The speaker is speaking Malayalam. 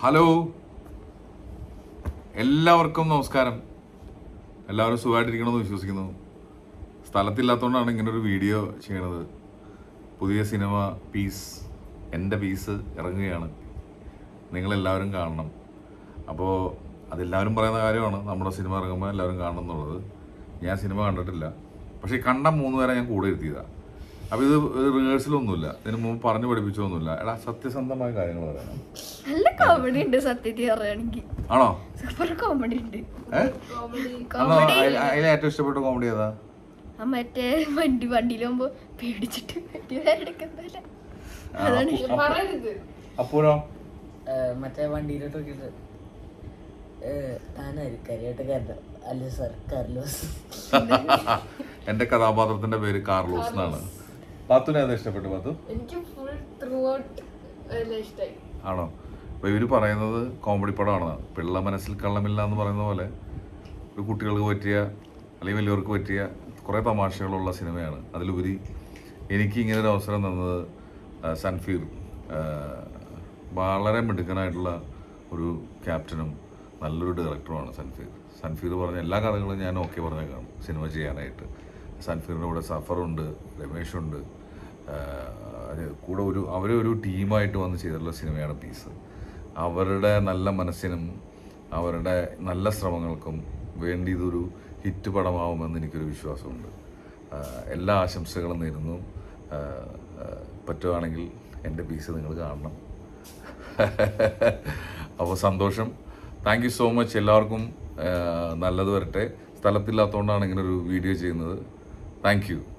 ഹലോ എല്ലാവർക്കും നമസ്കാരം എല്ലാവരും സുഖമായിട്ടിരിക്കണമെന്ന് വിശ്വസിക്കുന്നു സ്ഥലത്തില്ലാത്തതുകൊണ്ടാണ് ഇങ്ങനെ ഒരു വീഡിയോ ചെയ്യണത് പുതിയ സിനിമ പീസ് എൻ്റെ പീസ് ഇറങ്ങുകയാണ് നിങ്ങളെല്ലാവരും കാണണം അപ്പോൾ അതെല്ലാവരും പറയുന്ന കാര്യമാണ് നമ്മുടെ സിനിമ ഇറങ്ങുമ്പോൾ എല്ലാവരും കാണണം എന്നുള്ളത് ഞാൻ സിനിമ കണ്ടിട്ടില്ല പക്ഷേ ഈ കണ്ട മൂന്ന് പേരെ ഞാൻ കൂടെ ഇരുത്തിയതാണ് അപ്പോൾ ഇത് റിഹേഴ്സലൊന്നുമില്ല ഇതിന് മുമ്പ് പറഞ്ഞു പഠിപ്പിച്ചൊന്നുമില്ല എടാ സത്യസന്ധമായ കാര്യങ്ങൾ പറയണം നല്ല കോമഡി ഉണ്ട് സത്യത്തിൽ പറയുകയാണെങ്കിൽ ആണോ സൂപ്പർ കോമഡി ഉണ്ട് ഏഹ് അന്നോ കോമഡി അയ്- അതിലെ ഏറ്റവും ഇഷ്ടപ്പെട്ട കോമഡി ഏതാ ആ മറ്റേ വണ്ടി വണ്ടിയിൽ പോകുമ്പോ പേടിച്ചിട്ട് വണ്ടി എടുക്കുന്നില്ല ആ, അതാണ് അപ്പു- അപ്പൂരോ ഏഹ് മറ്റേ വണ്ടിയിലോട്ട് നോക്കിയിട്ട് താനാര് കരിയാട്ടുകാരൻ്റെ അല്ല സാർ കാർലോസ് എന്റെ കഥാപാത്രത്തിന്റെ പേര് കാർലോസ് എന്നാണ് പാത്തുനെ ഏതാ ഇഷ്ടപ്പെട്ടു പാത്തു എനിക്ക് ഫുൾ ത്രൂ ഔട്ട് എല്ലാം ഇഷ്ടമായി ആണോ അപ്പൊ ഇവര് പറയുന്നത് കോമഡി പടമാണ് പിള്ള മനസ്സിൽ കള്ളമില്ല എന്ന് പറയുന്ന പോലെ ഒരു കുട്ടികൾക്ക് പറ്റിയ അല്ലെങ്കിൽ വലിയവർക്ക് പറ്റിയ കുറേ തമാശകളുള്ള സിനിമയാണ് അതിലുപരി എനിക്ക് ഇങ്ങനെ ഒരു അവസരം തന്നത് ആ, സൻഫീർ ആ, വളരെ മിടുക്കനായിട്ടുള്ള ഒരു ക്യാപ്റ്റനും നല്ലൊരു ഡയറക്ടറുമാണ് സൻഫീർ സൻഫീർ പറഞ്ഞ എല്ലാ കഥകളും ഞാൻ ഓക്കെ പറഞ്ഞേക്കാണ് സിനിമ ചെയ്യാനായിട്ട് സൻഫീറിൻ്റെ കൂടെ സഫറുണ്ട് രമേശുണ്ട് ആ, അത് കൂടെ ഒരു അവരൊരു ടീമായിട്ട് വന്ന് ചെയ്തിട്ടുള്ള സിനിമയാണ് പീസ് അവരുടെ നല്ല മനസ്സിനും അവരുടെ നല്ല ശ്രമങ്ങൾക്കും വേണ്ടി ഇതൊരു ഹിറ്റ് പടമാവുമെന്ന് എനിക്കൊരു വിശ്വാസമുണ്ട് ആ, എല്ലാ ആശംസകളും നേരുന്നു ആ, ആ, പറ്റുവാണെങ്കിൽ എൻ്റെ പീസ് നിങ്ങൾ കാണണം അപ്പോൾ സന്തോഷം താങ്ക് യു സോ മച്ച് എല്ലാവർക്കും ആ, നല്ലത് വരട്ടെ സ്ഥലത്തില്ലാത്തതുകൊണ്ടാണ് ഇങ്ങനെ ഒരു വീഡിയോ ചെയ്യുന്നത് താങ്ക് യു